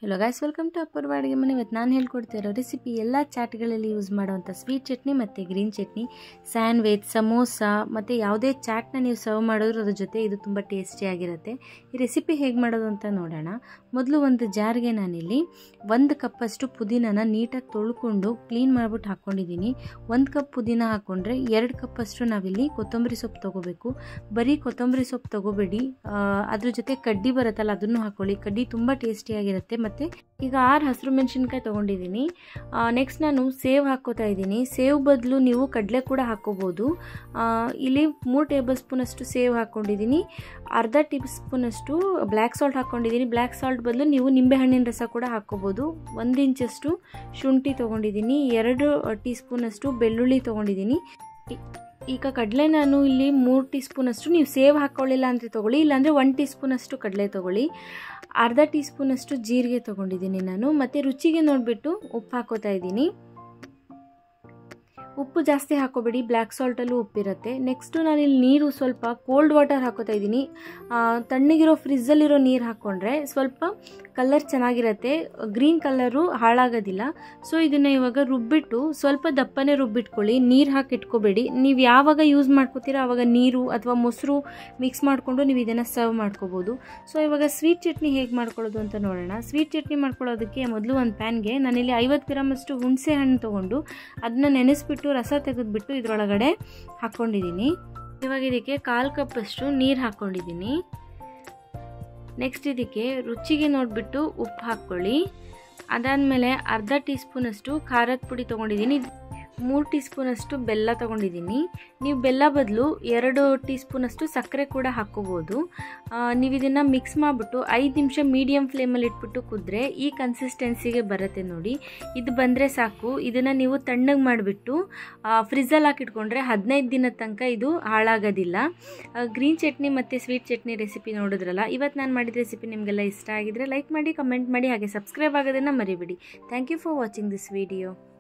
hello guys welcome to ಅಪ್ಪರ್ ಅಡುಗೆ ಮನೆ ಇವತ್ತು ನಾನು ಹೇಳ್ಕೊಡ್ತಿರೋ ರೆಸಿಪಿ ಎಲ್ಲ ಚಾಟ್ಗಳಲ್ಲಿ ಯೂಸ್ ಮಾಡುವಂಥ ಸ್ವೀಟ್ ಚಟ್ನಿ ಮತ್ತು ಗ್ರೀನ್ ಚಟ್ನಿ ಸ್ಯಾಂಡ್ವಿಚ್ ಸಮೋಸ ಮತ್ತು ಯಾವುದೇ ಚಾಟ್ನ ನೀವು ಸರ್ವ್ ಮಾಡಿದ್ರು ಅದ್ರ ಜೊತೆ ಇದು ತುಂಬ ಟೇಸ್ಟಿಯಾಗಿರುತ್ತೆ ಈ ರೆಸಿಪಿ ಹೇಗೆ ಮಾಡೋದು ಅಂತ ನೋಡೋಣ ಮೊದಲು ಒಂದು ಜಾರ್ಗೆ ನಾನಿಲ್ಲಿ ಒಂದು ಕಪ್ಪಷ್ಟು ಪುದೀನನ ನೀಟಾಗಿ ತೊಳ್ಕೊಂಡು ಕ್ಲೀನ್ ಮಾಡಿಬಿಟ್ಟು ಹಾಕ್ಕೊಂಡಿದ್ದೀನಿ ಒಂದು ಕಪ್ ಪುದೀನ ಹಾಕ್ಕೊಂಡ್ರೆ ಎರಡು ಕಪ್ಪಷ್ಟು ನಾವಿಲ್ಲಿ ಕೊತ್ತಂಬರಿ ಸೊಪ್ಪು ತೊಗೋಬೇಕು ಬರೀ ಕೊತ್ತಂಬರಿ ಸೊಪ್ಪು ತೊಗೋಬೇಡಿ ಅದ್ರ ಜೊತೆ ಕಡ್ಡಿ ಬರುತ್ತಲ್ಲ ಅದನ್ನು ಹಾಕ್ಕೊಳ್ಳಿ ಕಡ್ಡಿ ತುಂಬ ಟೇಸ್ಟಿಯಾಗಿರುತ್ತೆ ಮತ್ತು ಈಗ ಆರು ಹಸಿರು ಮೆಣಸಿನ್ಕಾಯಿ ತೊಗೊಂಡಿದ್ದೀನಿ ನೆಕ್ಸ್ಟ್ ನಾನು ಸೇವ್ ಹಾಕ್ಕೋತಾ ಇದ್ದೀನಿ ಸೇವ್ ಬದಲು ನೀವು ಕಡಲೆ ಕೂಡ ಹಾಕ್ಕೋಬೋದು ಇಲ್ಲಿ ಮೂರು ಟೇಬಲ್ ಸ್ಪೂನಷ್ಟು ಸೇವ್ ಹಾಕ್ಕೊಂಡಿದ್ದೀನಿ ಅರ್ಧ ಟೀ ಸ್ಪೂನಷ್ಟು ಬ್ಲ್ಯಾಕ್ ಸಾಲ್ಟ್ ಹಾಕ್ಕೊಂಡಿದ್ದೀನಿ ಬ್ಲ್ಯಾಕ್ ಸಾಲ್ಟ್ ಬದಲು ನೀವು ನಿಂಬೆಹಣ್ಣಿನ ರಸ ಕೂಡ ಹಾಕ್ಕೋಬೋದು ಒಂದು ಇಂಚಷ್ಟು ಶುಂಠಿ ತೊಗೊಂಡಿದ್ದೀನಿ ಎರಡು ಟೀ ಸ್ಪೂನಷ್ಟು ಬೆಳ್ಳುಳ್ಳಿ ತೊಗೊಂಡಿದ್ದೀನಿ ಈಗ ಕಡಲೆ ನಾನು ಇಲ್ಲಿ ಮೂರು ಟೀ ಸ್ಪೂನಷ್ಟು ನೀವು ಸೇವ್ ಹಾಕ್ಕೊಳ್ಳಿಲ್ಲ ಅಂದರೆ ತೊಗೊಳ್ಳಿ ಇಲ್ಲಾಂದರೆ ಒನ್ ಟೀ ಸ್ಪೂನಷ್ಟು ಕಡಲೆ ತೊಗೊಳ್ಳಿ ಅರ್ಧ ಟೀ ಸ್ಪೂನಷ್ಟು ಜೀರಿಗೆ ತೊಗೊಂಡಿದ್ದೀನಿ ನಾನು ಮತ್ತು ರುಚಿಗೆ ನೋಡಿಬಿಟ್ಟು ಉಪ್ಪು ಹಾಕೋತಾ ಇದ್ದೀನಿ ಉಪ್ಪು ಜಾಸ್ತಿ ಹಾಕೋಬೇಡಿ ಬ್ಲ್ಯಾಕ್ ಸಾಲ್ಟಲ್ಲೂ ಉಪ್ಪಿರುತ್ತೆ ನೆಕ್ಸ್ಟು ನಾನಿಲ್ಲಿ ನೀರು ಸ್ವಲ್ಪ ಕೋಲ್ಡ್ ವಾಟರ್ ಹಾಕೋತಾ ಇದ್ದೀನಿ ತಣ್ಣಗಿರೋ ಫ್ರಿಜ್ಜಲ್ಲಿರೋ ನೀರು ಹಾಕ್ಕೊಂಡ್ರೆ ಸ್ವಲ್ಪ ಕಲರ್ ಚೆನ್ನಾಗಿರುತ್ತೆ ಗ್ರೀನ್ ಕಲರು ಹಾಳಾಗೋದಿಲ್ಲ ಸೊ ಇದನ್ನು ಇವಾಗ ರುಬ್ಬಿಟ್ಟು ಸ್ವಲ್ಪ ದಪ್ಪನೇ ರುಬ್ಬಿಟ್ಕೊಳ್ಳಿ ನೀರು ಹಾಕಿ ಇಟ್ಕೋಬೇಡಿ ನೀವು ಯಾವಾಗ ಯೂಸ್ ಮಾಡ್ಕೋತೀರ ಆವಾಗ ನೀರು ಅಥವಾ ಮೊಸರು ಮಿಕ್ಸ್ ಮಾಡಿಕೊಂಡು ನೀವು ಇದನ್ನು ಸರ್ವ್ ಮಾಡ್ಕೋಬೋದು ಸೊ ಇವಾಗ ಸ್ವೀಟ್ ಚಟ್ನಿ ಹೇಗೆ ಮಾಡ್ಕೊಳ್ಳೋದು ಅಂತ ನೋಡೋಣ ಸ್ವೀಟ್ ಚಟ್ನಿ ಮಾಡ್ಕೊಳ್ಳೋದಕ್ಕೆ ಮೊದಲು ಒಂದು ಪ್ಯಾನ್ಗೆ ನಾನಿಲ್ಲಿ ಐವತ್ತು ಗ್ರಾಮಷ್ಟು ಹುಣಸೆ ಹಣ್ಣು ತೊಗೊಂಡು ಅದನ್ನ ನೆನೆಸ್ಬಿಟ್ಟು ರಸ ತೆಗೆದುಬಿಟ್ಟು ಇದರೊಳಗಡೆ ಹಾಕ್ಕೊಂಡಿದ್ದೀನಿ ಇವಾಗ ಇದಕ್ಕೆ ಕಾಲು ಕಪ್ಪಷ್ಟು ನೀರು ಹಾಕ್ಕೊಂಡಿದ್ದೀನಿ ನೆಕ್ಸ್ಟ್ ಇದಕ್ಕೆ ರುಚಿಗೆ ನೋಡಿಬಿಟ್ಟು ಉಪ್ಪು ಹಾಕ್ಕೊಳ್ಳಿ ಅದಾದಮೇಲೆ ಅರ್ಧ ಟೀ ಸ್ಪೂನಷ್ಟು ಖಾರದ ಪುಡಿ ತೊಗೊಂಡಿದ್ದೀನಿ ಮೂರು ಟೀ ಸ್ಪೂನಷ್ಟು ಬೆಲ್ಲ ತೊಗೊಂಡಿದ್ದೀನಿ ನೀವು ಬೆಲ್ಲ ಬದಲು ಎರಡು ಟೀ ಸ್ಪೂನಷ್ಟು ಸಕ್ಕರೆ ಕೂಡ ಹಾಕ್ಕೋಬೋದು ನೀವು ಇದನ್ನು ಮಿಕ್ಸ್ ಮಾಡಿಬಿಟ್ಟು ಐದು ನಿಮಿಷ ಮೀಡಿಯಮ್ ಫ್ಲೇಮಲ್ಲಿ ಇಟ್ಬಿಟ್ಟು ಕುದ್ರೆ ಈ ಕನ್ಸಿಸ್ಟೆನ್ಸಿಗೆ ಬರುತ್ತೆ ನೋಡಿ ಇದು ಬಂದರೆ ಸಾಕು ಇದನ್ನು ನೀವು ತಣ್ಣಗೆ ಮಾಡಿಬಿಟ್ಟು ಫ್ರಿಜ್ಜಲ್ಲಿ ಹಾಕಿಟ್ಕೊಂಡ್ರೆ ಹದಿನೈದು ದಿನದ ತನಕ ಇದು ಹಾಳಾಗೋದಿಲ್ಲ ಗ್ರೀನ್ ಚಟ್ನಿ ಮತ್ತು ಸ್ವೀಟ್ ಚಟ್ನಿ ರೆಸಿಪಿ ನೋಡಿದ್ರಲ್ಲ ಇವತ್ತು ನಾನು ಮಾಡಿದ ರೆಸಿಪಿ ನಿಮಗೆಲ್ಲ ಇಷ್ಟ ಆಗಿದ್ರೆ ಲೈಕ್ ಮಾಡಿ ಕಮೆಂಟ್ ಮಾಡಿ ಹಾಗೆ ಸಬ್ಸ್ಕ್ರೈಬ್ ಆಗೋದನ್ನು ಮರಿಬೇಡಿ thank you for watching this video